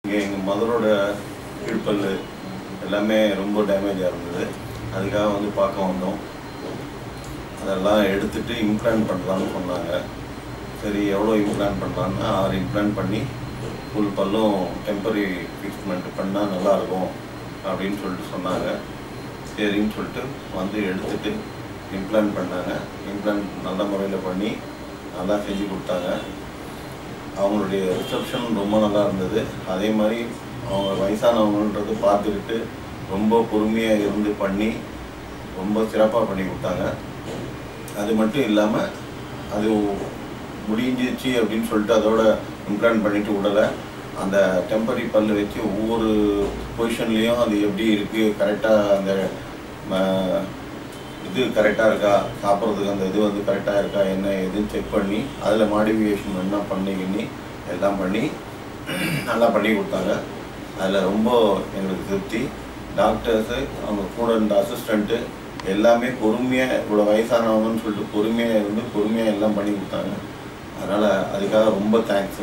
இங்கே எங்கள் மதரோட கீழ்ப்பல் எல்லாமே ரொம்ப டேமேஜாக இருந்தது அதுக்காக வந்து பார்க்க வந்தோம் அதெல்லாம் எடுத்துட்டு இம்ப்ளான்ட் பண்ணலான்னு சொன்னாங்க சரி எவ்வளோ இம்ப்ளான்ட் பண்ணலான்னா ஆறு இம்ப்ளான்ட் பண்ணி ஃபுல் பல்லும் டெம்பரரி ஃபிக்ஸ்மெண்ட் பண்ணால் நல்லாயிருக்கும் அப்படின்னு சொல்லிட்டு சொன்னாங்க சரின்னு சொல்லிட்டு வந்து எடுத்துட்டு இம்ப்ளான்ட் பண்ணாங்க இம்ப்ளான்ட் நல்ல முறையில் பண்ணி நல்லா செஞ்சு கொடுத்தாங்க அவங்களுடைய ரிசப்ஷன் ரொம்ப நல்லா இருந்தது அதே மாதிரி அவங்க வயசானவங்கன்றது பார்த்துக்கிட்டு ரொம்ப பொறுமையாக இருந்து பண்ணி ரொம்ப சிறப்பாக பண்ணி கொடுத்தாங்க அது மட்டும் இல்லாமல் அது முடிஞ்சிச்சு அப்படின்னு சொல்லிட்டு அதோட இம்ப்ளான்ட் பண்ணிட்டு விடலை அந்த டெம்பரரி பல்லு வச்சு ஒவ்வொரு பொசிஷன்லேயும் அது எப்படி இருக்குது கரெக்டாக அந்த ம- இது கரெக்டாக இருக்கா சாப்பிட்றதுக்கு அந்த இது வந்து கரெக்டாக இருக்கா என்ன எதுன்னு செக் பண்ணி அதில் மாடிஃபிகேஷன் என்ன பண்ணி கிண்ணி எல்லாம் பண்ணி நல்லா பண்ணி கொடுத்தாங்க அதில் ரொம்ப எங்களுக்கு திருப்தி டாக்டர்ஸு அவங்க கூட இருந்த அசிஸ்டண்ட்டு எல்லாமே பொறுமையாக இவ்வளோ வயசானவங்கன்னு சொல்லிட்டு பொறுமையாக இருந்து பொறுமையாக எல்லாம் பண்ணி கொடுத்தாங்க அதனால் அதுக்காக ரொம்ப தேங்க்ஸு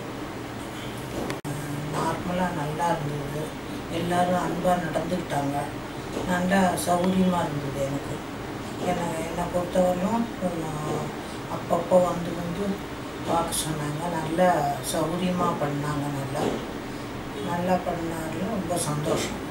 நார்மலாக நல்லா இருந்தது எல்லாரும் அன்பாக நடந்துக்கிட்டாங்க நல்லா சௌகரியமாக இருந்தது எனக்கு என்னை என்னை பொறுத்தவரையும் கொஞ்சம் அப்பப்போ வந்து வந்து பார்க்க சொன்னாங்க நல்லா சௌகரியமாக பண்ணாங்க நல்லா நல்லா பண்ணாலும் ரொம்ப சந்தோஷம்